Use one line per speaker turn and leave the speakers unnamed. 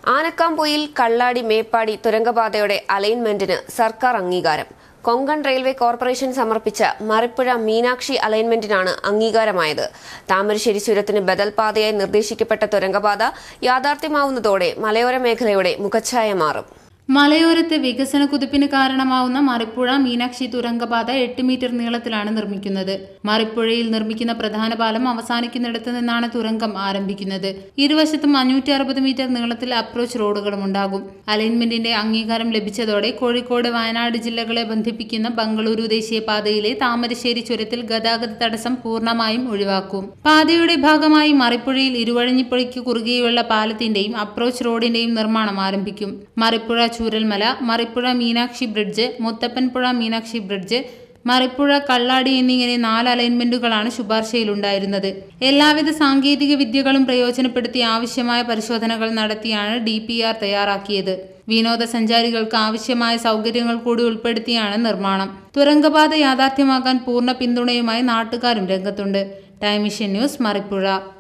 ആനക്കാംപൊയിൽ കള്ളാടി മേപ്പാടി തുരങ്കപാതയുടെ അലൈൻമെന്റിന് സർക്കാർ അംഗീകാരം Konkan railway corporation സമർപ്പിച്ച മറിപ്പുഴ മീനാക്ഷി അലൈൻമെന്റിനാണ് അംഗീകാരമായത് താമരശ്ശേരി ചുരത്തിന് ബദൽ പാതയായി നിർദ്ദേശിക്കപ്പെട്ട തുരങ്കപാത യാഥാർത്ഥ്യമാവുന്നതോടെ മലയോര മേഖലയുടെ മുഖച്ഛായ മാറും
മലയോരത്തെ വികസന കുതിപ്പിന് കാരണമാവുന്ന മറിപ്പുഴ മീനാക്ഷി തുരങ്കപാത എട്ട് മീറ്റർ നീളത്തിലാണ് നിർമ്മിക്കുന്നത് മറിപ്പുഴയിൽ നിർമ്മിക്കുന്ന പ്രധാന പാലം അവസാനിക്കുന്നിടത്ത് നിന്നാണ് തുരങ്കം ആരംഭിക്കുന്നത് ഇരുവശത്തും അഞ്ഞൂറ്റി അറുപത് മീറ്റർ നീളത്തിൽ അപ്രോച്ച് റോഡുകളും ഉണ്ടാകും അലൈൻമെന്റിന്റെ അംഗീകാരം ലഭിച്ചതോടെ കോഴിക്കോട് വയനാട് ജില്ലകളെ ബന്ധിപ്പിക്കുന്ന ബംഗളൂരു ദേശീയപാതയിലെ താമരശ്ശേരി ചുരത്തിൽ ഗതാഗത തടസ്സം പൂർണ്ണമായും ഒഴിവാക്കും പാതയുടെ ഭാഗമായി മറിപ്പുഴയിൽ ഇരുവഴിഞ്ഞിപ്പുഴയ്ക്ക് കുറുകെയുള്ള പാലത്തിന്റെയും അപ്രോച്ച് റോഡിന്റെയും നിർമ്മാണം ആരംഭിക്കും മറിപ്പുഴ ചൂരൽമല മറിപ്പുഴ മീനാക്ഷി ബ്രിഡ്ജ് മുത്തപ്പൻപുഴ മീനാക്ഷി ബ്രിഡ്ജ് മറിപ്പുഴ കള്ളാടി എന്നിങ്ങനെ നാല് അലൈൻമെന്റുകളാണ് ശുപാർശയിലുണ്ടായിരുന്നത് എല്ലാവിധ സാങ്കേതിക വിദ്യകളും പ്രയോജനപ്പെടുത്തി ആവശ്യമായ പരിശോധനകൾ നടത്തിയാണ് ഡി പി ആർ തയ്യാറാക്കിയത് വിനോദസഞ്ചാരികൾക്ക് ആവശ്യമായ സൗകര്യങ്ങൾ കൂടി ഉൾപ്പെടുത്തിയാണ് നിർമ്മാണം തുരങ്കപാത യാഥാർത്ഥ്യമാക്കാൻ പൂർണ്ണ പിന്തുണയുമായി നാട്ടുകാരും രംഗത്തുണ്ട് ടൈം മിഷൻ ന്യൂസ് മറിപ്പുഴ